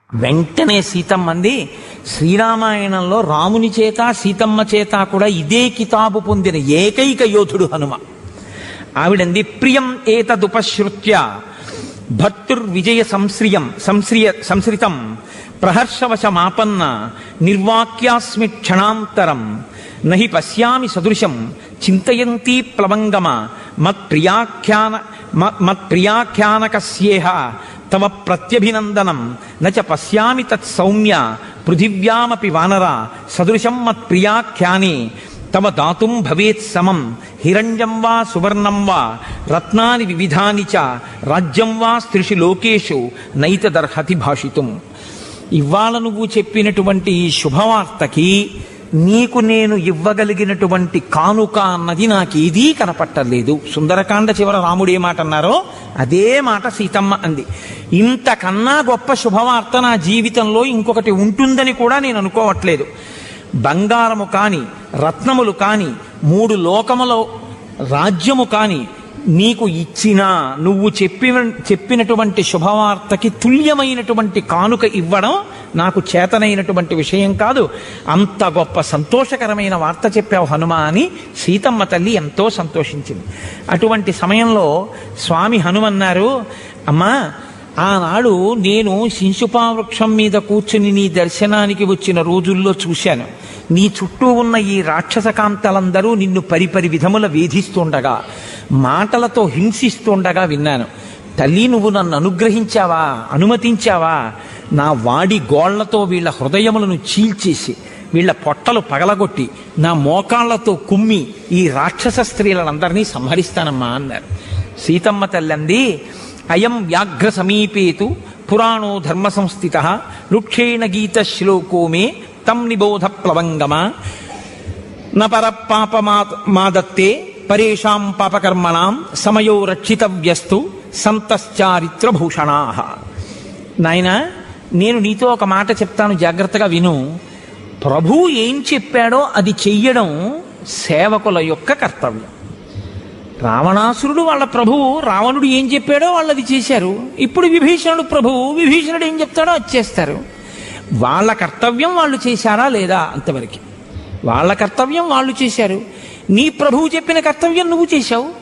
వెంటనే సీతమ్మంది శ్రీరామాయణంలో రాముని చేత సీతమ్మ చేత కూడా ఇదే కితాబు పొందిన ఏకైక యోధుడు హనుమ ఆవిడంది ప్రియం ఏతదుపశ్రుత్య భర్తుర్విజయ సంశ్రియం సంశ్రియ సంశ్రితం ప్రహర్షవశమాపన్న నిర్వాక్యాస్మి క్షణాంతరం నహి పశ్యామి సదృశం చింతయంతి ప్లవంగమ మత్ప్రియాఖ్యాన మ- మత్ప్రియాఖ్యానకస్యేహ తవ ప్రత్యభినందనం నచ పశ్యామి తత్ సౌమ్య పృథివ్యామపి వానర సదృశం మత్ప్రియాఖ్యానే తవ దాతుం భవేత్ సమం హిరణ్యం వా సువర్ణం వా రత్నాని వివిధాని చ రాజ్యం వా స్త్రిషు లోకేషు నైతదర్హతి భాషితుం ఇవాళ నువ్వు చెప్పినటువంటి ఈ శుభవార్తకి నీకు నేను ఇవ్వగలిగినటువంటి కానుక అన్నది నాకు ఏదీ కనపట్టలేదు సుందరకాండ చివర రాముడు ఏ మాట అన్నారో అదే మాట సీతమ్మ అంది ఇంతకన్నా గొప్ప శుభవార్త నా జీవితంలో ఇంకొకటి ఉంటుందని కూడా నేను అనుకోవట్లేదు బంగారము కాని రత్నములు కాని మూడు లోకములో రాజ్యము కాని నీకు ఇచ్చిన నువ్వు చెప్పిన చెప్పినటువంటి శుభవార్తకి తుల్యమైనటువంటి కానుక ఇవ్వడం నాకు చేతనైనటువంటి విషయం కాదు అంత గొప్ప సంతోషకరమైన వార్త చెప్పావు హనుమ అని సీతమ్మ తల్లి ఎంతో సంతోషించింది అటువంటి సమయంలో స్వామి హనుమన్నారు అమ్మా ఆనాడు నేను శింశుపా వృక్షం మీద కూర్చుని నీ దర్శనానికి వచ్చిన రోజుల్లో చూశాను నీ చుట్టూ ఉన్న ఈ రాక్షస కాంతలందరూ నిన్ను పరిపరి విధముల వేధిస్తుండగా మాటలతో హింసిస్తుండగా విన్నాను తల్లి నువ్వు నన్ను అనుగ్రహించావా అనుమతించావా నా వాడి గోళ్లతో వీళ్ళ హృదయములను చీల్చేసి వీళ్ళ పొట్టలు పగలగొట్టి నా మోకాళ్లతో కుమ్మి ఈ రాక్షస స్త్రీలందరినీ సంహరిస్తానమ్మా అన్నారు సీతమ్మ తల్లంది అయం వ్యాఘ్ర సమీపేతు పురాణో ధర్మ సంస్థిత రుక్షేణ గీత శ్లోకో మే తం నిబోధ ప్లవంగమ నపర పాప మాదత్తే పరేషాం పాపకర్మణాం సమయో రక్షితవ్యస్తు సంతశ్చారిత్రభూషణా నాయన నేను నీతో ఒక మాట చెప్తాను జాగ్రత్తగా విను ప్రభు ఏం చెప్పాడో అది చెయ్యడం సేవకుల యొక్క కర్తవ్యం రావణాసురుడు వాళ్ళ ప్రభువు రావణుడు ఏం చెప్పాడో వాళ్ళది చేశారు ఇప్పుడు విభీషణుడు ప్రభువు విభీషణుడు ఏం చెప్తాడో అది చేస్తారు వాళ్ళ కర్తవ్యం వాళ్ళు చేశారా లేదా అంతవరకు వాళ్ళ కర్తవ్యం వాళ్ళు చేశారు నీ ప్రభువు చెప్పిన కర్తవ్యం నువ్వు చేశావు